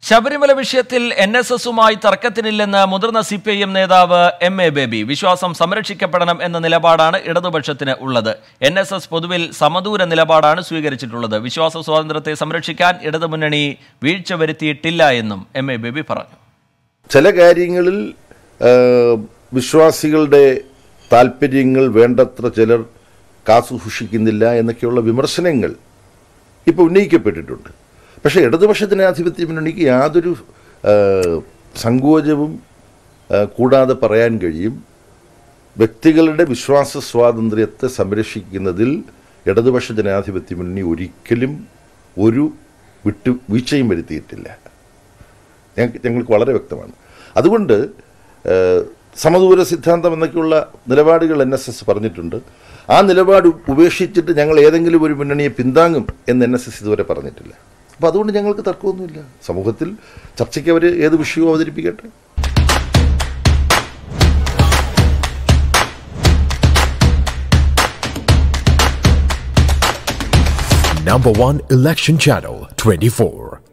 ശബരിമല വിഷയത്തിൽ N S എസുമായി തർക്കത്തിനില്ലെന്ന് മുതിർന്ന സി പി ഐ എം നേതാവ് എം എ ബേബി വിശ്വാസം സംരക്ഷിക്കപ്പെടണം എന്ന നിലപാടാണ് ഇടതുപക്ഷത്തിന് ഉള്ളത് എൻ എസ് എസ് പൊതുവിൽ സമദൂര നിലപാടാണ് സ്വീകരിച്ചിട്ടുള്ളത് വിശ്വാസ സ്വാതന്ത്ര്യത്തെ സംരക്ഷിക്കാൻ ഇടതുമുന്നണി വീഴ്ച വരുത്തിയിട്ടില്ല എന്നും എം എ ബേബി പറഞ്ഞു ചില കാര്യങ്ങളിൽ ആ, വിശ്വാസികളുടെ താല്പര്യങ്ങൾ വേണ്ടത്ര ചിലർ കാത്തുസൂക്ഷിക്കുന്നില്ല എന്നൊക്കെയുള്ള വിമർശനങ്ങൾ ഇപ്പോൾ ഉന്നയിക്കപ്പെട്ടിട്ടുണ്ട് പക്ഷേ ഇടതുപക്ഷ ജനാധിപത്യ മുന്നണിക്ക് യാതൊരു ആ, സങ്കോചവും ആ, കൂടാതെ പറയാൻ കഴിയും വ്യക്തികളുടെ വിശ്വാസ സ്വാതന്ത്ര്യത്തെ സംരക്ഷിക്കുന്നതിൽ ഇടതുപക്ഷ ജനാധിപത്യ മുന്നണി ഒരിക്കലും ഒരു വിട്ടു വീഴ്ചയും വരുത്തിയിട്ടില്ല ഞങ്ങൾക്ക് ഞങ്ങൾക്ക് വളരെ വ്യക്തമാണ് അതുകൊണ്ട് ഏഹ്, സമദൂര സിദ്ധാന്തം എന്നൊക്കെയുള്ള നിലപാടുകൾ എൻ എസ് എസ് പറഞ്ഞിട്ടുണ്ട് ആ നിലപാട് ഉപേക്ഷിച്ചിട്ട് ഞങ്ങൾ ഏതെങ്കിലും ഒരു മുന്നണിയെ പിന്താങ്ങും എന്ന് എൻ എസ് എസ് ഇതുവരെ പറഞ്ഞിട്ടില്ല അപ്പോൾ അതുകൊണ്ട് ഞങ്ങൾക്ക് തർക്കമൊന്നുമില്ല സമൂഹത്തിൽ ചർച്ചയ്ക്ക് അവർ ഏത് വിഷയവും അവതരിപ്പിക്കട്ടെ Number one election channel 24.